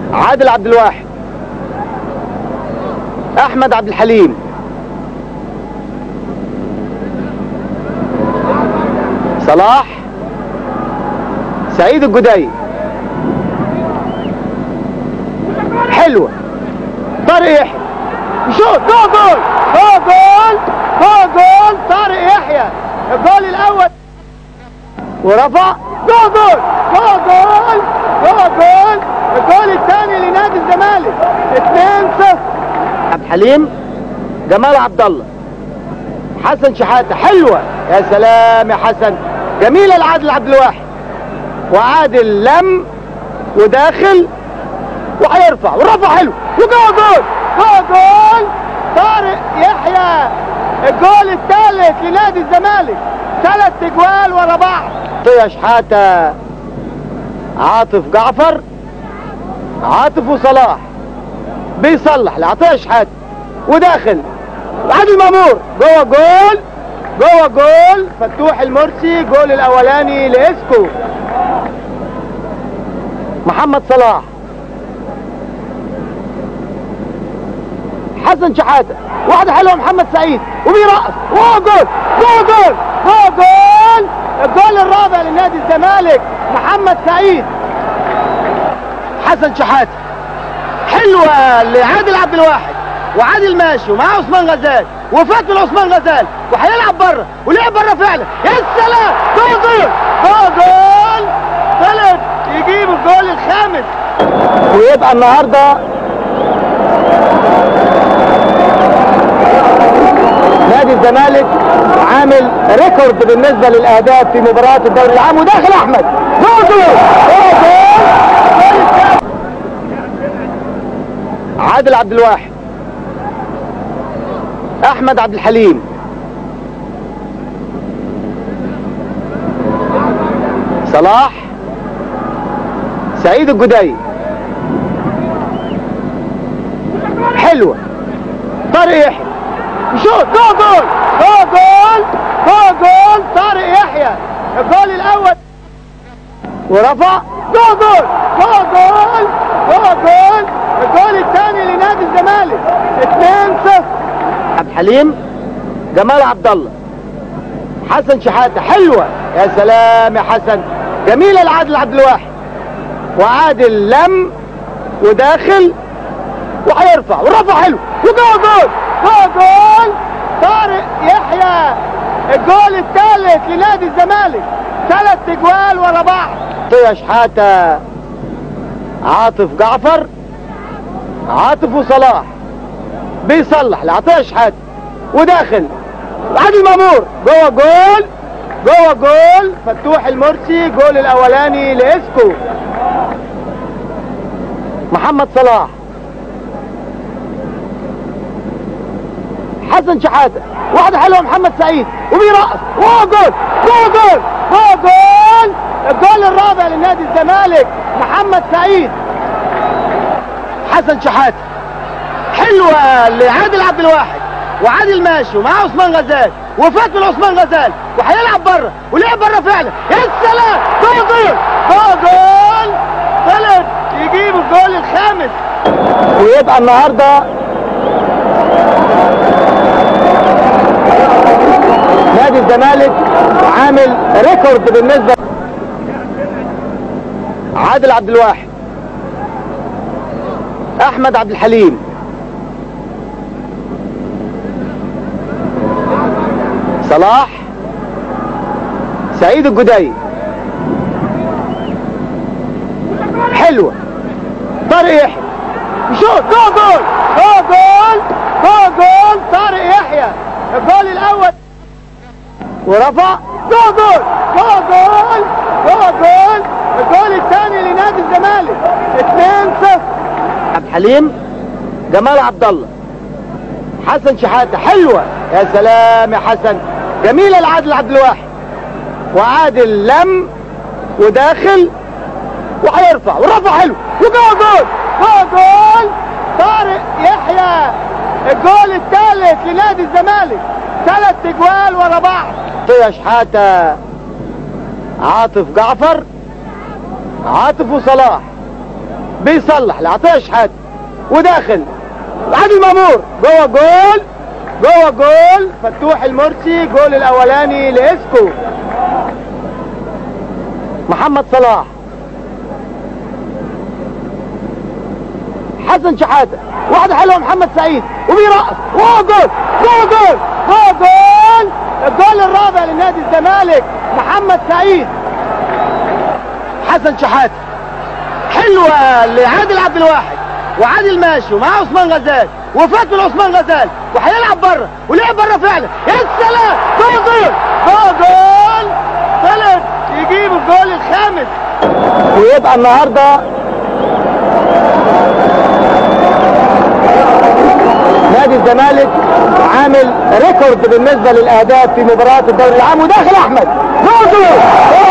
عادل عبد الواحد احمد عبد الحليم صلاح سعيد الجدي حلوه طارق يحيى شوط جول جول جول جول جول جول طارق يحيى الجول الاول ورفع جول جول جول جول جول جول الجول الثاني لنادي الزمالك 2-0 عبد الحليم جمال عبد الله حسن شحاته حلوه يا سلام يا حسن جميله لعادل عبد الواحد وعادل لم وداخل وهيرفع ورفع حلو وجول جول جول جول طارق يحيى الجول الثالث لنادي الزمالك ثلاث اجوال ورا بعض طيا شحاته عاطف جعفر عاطف وصلاح بيصلح لعطيه شحاته وداخل عادل مامور جوه جول جوه جول فتوح المرسي جول الاولاني لاسكو محمد صلاح حسن شحاته واحده حلوه محمد سعيد وبيرقص وهو جول جول جول جول جول الجول الرابع لنادي الزمالك محمد سعيد حسن شحاته حلوه لعادل عبد الواحد وعادل ماشي ومعاه عثمان غزال وفات من عثمان غزال وهيلعب بره ولعب بره فعلا يا سلام جول جول جول جول طلب يجيب الجول الخامس ويبقى النهارده نادي الزمالك عامل ريكورد بالنسبه للاهداف في مباريات الدوري العام وداخل احمد جول جول جول جول عادل عبد الواحد احمد عبد الحليم صلاح سعيد الجدي حلوه طارق يحيى شوط جول جول جول جول جول جول طارق يحيى الجول الاول ورفع جول جول جول جول جول جول الجول الثاني لنادي الزمالك 2-0 عبد الحليم جمال عبد الله حسن شحاته حلوه يا سلام يا حسن جميله لعادل عبد الواحد وعادل لم وداخل وهيرفع ورفع حلو وجول جول جول جول طارق يحيى الجول الثالث لنادي الزمالك ثلاث اجوال ورا بعض طيا شحاته عاطف جعفر عاطف وصلاح بيصلح لعطيه شحاته وداخل عادل مامور جوه جول جوه جول فتوح المرسي جول الاولاني لاسكو محمد صلاح حسن شحاته واحده حلوه محمد سعيد وبيرقص وهو جول جول جول جول جول الجول الرابع لنادي الزمالك محمد سعيد حسن شحاته حلوه لعادل عبد الواحد وعادل ماشي ومعاه عثمان غزال وفات من عثمان غزال وهيلعب بره ولعب بره فعلا يا سلام جول جول جول جول طلب يجيب الجول الخامس ويبقى النهارده نادي الزمالك عامل ريكورد بالنسبه عادل عبد الواحد احمد عبد الحليم صلاح سعيد الجدي حلوه طارق يحيى شوط جول جول جول جول جول جول طارق يحيى الجول الاول ورفع جول جول جول جول جول جول الجول الثاني لنادي الزمالك 2-0 عبد الحليم جمال عبد الله حسن شحاته حلوه يا سلام يا حسن جميله لعادل عبد الواحد وعادل لم وداخل وهيرفع ورفع حلو وجول جول جول جول طارق يحيى الجول الثالث لنادي الزمالك ثلاث اجوال ورا بعض طيا شحاته عاطف جعفر عاطف وصلاح بيصلح العطيه شحات وداخل عادل مامور جوه جول جوه جول فتوح المرسي جول الاولاني لاسكو محمد صلاح حسن شحاته واحده حلوه محمد سعيد وبيرقص جوه جول جوه جول جوه جول الجول الرابع لنادي الزمالك محمد سعيد حسن شحاته حلوه لعادل عبد الواحد وعادل ماشي ومعاه عثمان غزال وفات من عثمان غزال وهيلعب بره ولعب بره فعلا يا سلام جول جول جول جول طلع يجيب الجول الخامس ويبقى النهارده نادي الزمالك عامل ريكورد بالنسبه للاهداف في مباراه الدوري العام وداخل احمد جول جول